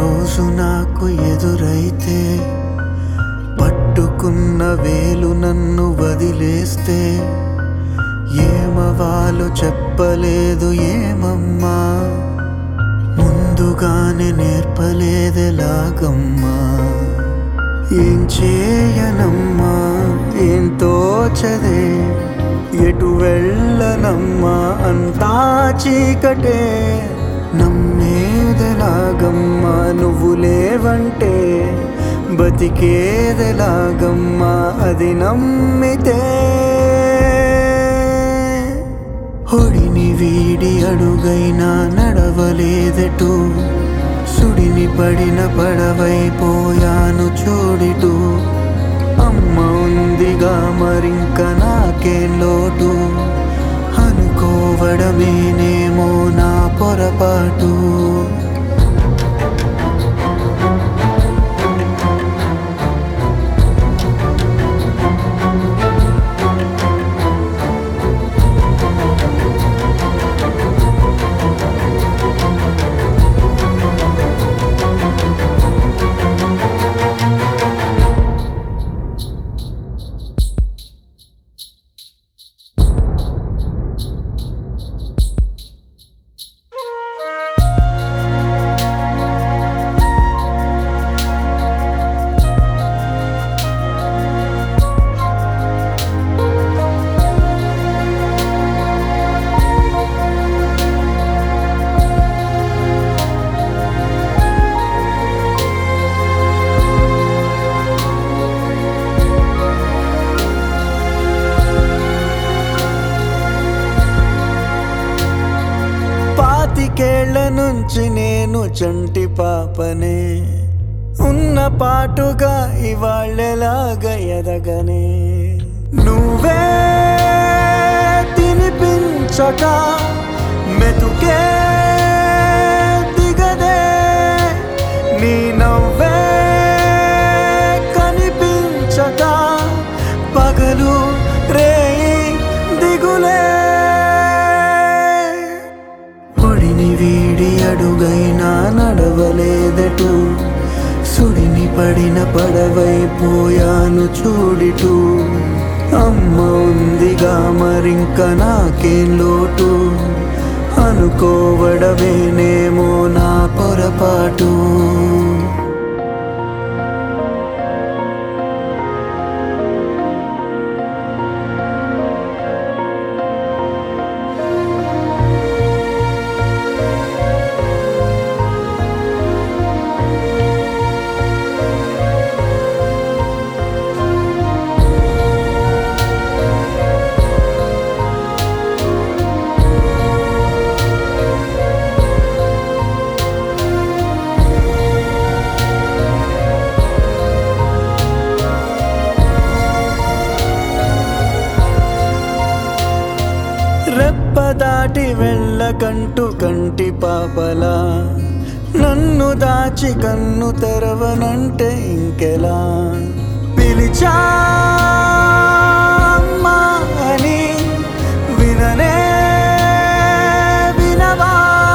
రోజు నాకు ఎదురైతే పట్టుకున్న వేలు నన్ను వదిలేస్తే ఏమవాలో చెప్పలేదు ఏమమ్మా ముందుగానే నేర్పలేదెలాగమ్మా ఏం చేయనమ్మా ఏం తోచదే ఎటు వెళ్ళనమ్మా అంతా చీకటే నమ్మేదెలాగమ్మా నువ్వు లేవంటే బతికేదెలాగమ్మా అది నమ్మితే ఒడిని వీడి అడుగైనా నడవలేదటు సుడిని పడిన పడవైపోయాను చూడిటు అమ్మ ఉందిగా మరింక నాకేం లోటు అనుకోవడమేనేమో నా పొరపాటు పాతికేళ్ల నుంచి నేను చంటి పాపనే ఉన్న పాటుగా ఇవాళ్ళెలాగా ఎదగనే నువ్వే తినిపించక మెతుకే దిగదే నీ నవ్వే కనిపించక పగలు రేయి దిగులే పొడిని వీడి అడుగైనా నడవలేదటు సుడిని పడిన పడవైపోయాను చూడిటు అమ్మ ఉందిగా మరింక నాకేం లోటు అనుకోవడమేనేమో నా పొరపాటు రెప్ప దాటి వెళ్ళకంటూ కంటి పాపలా నన్ను దాచి కన్ను తెరవనంటే ఇంకెలా పిలిచా అమ్మా అని విననే వినవా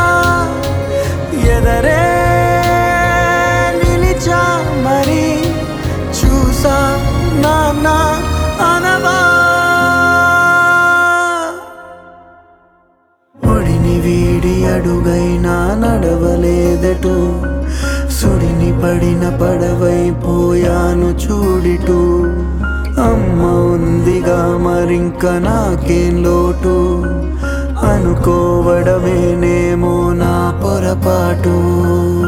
ఎదరే నిలిచా మరి చూసా నాన్న అనవా ఒడిని వీడి అడుగైనా నడవలేదటు సుడిని పడిన పడవైపోయాను చూడిటు అమ్మ ఉందిగా మరింక నాకేం లోటు అనుకోవడమేనేమో నా పొరపాటు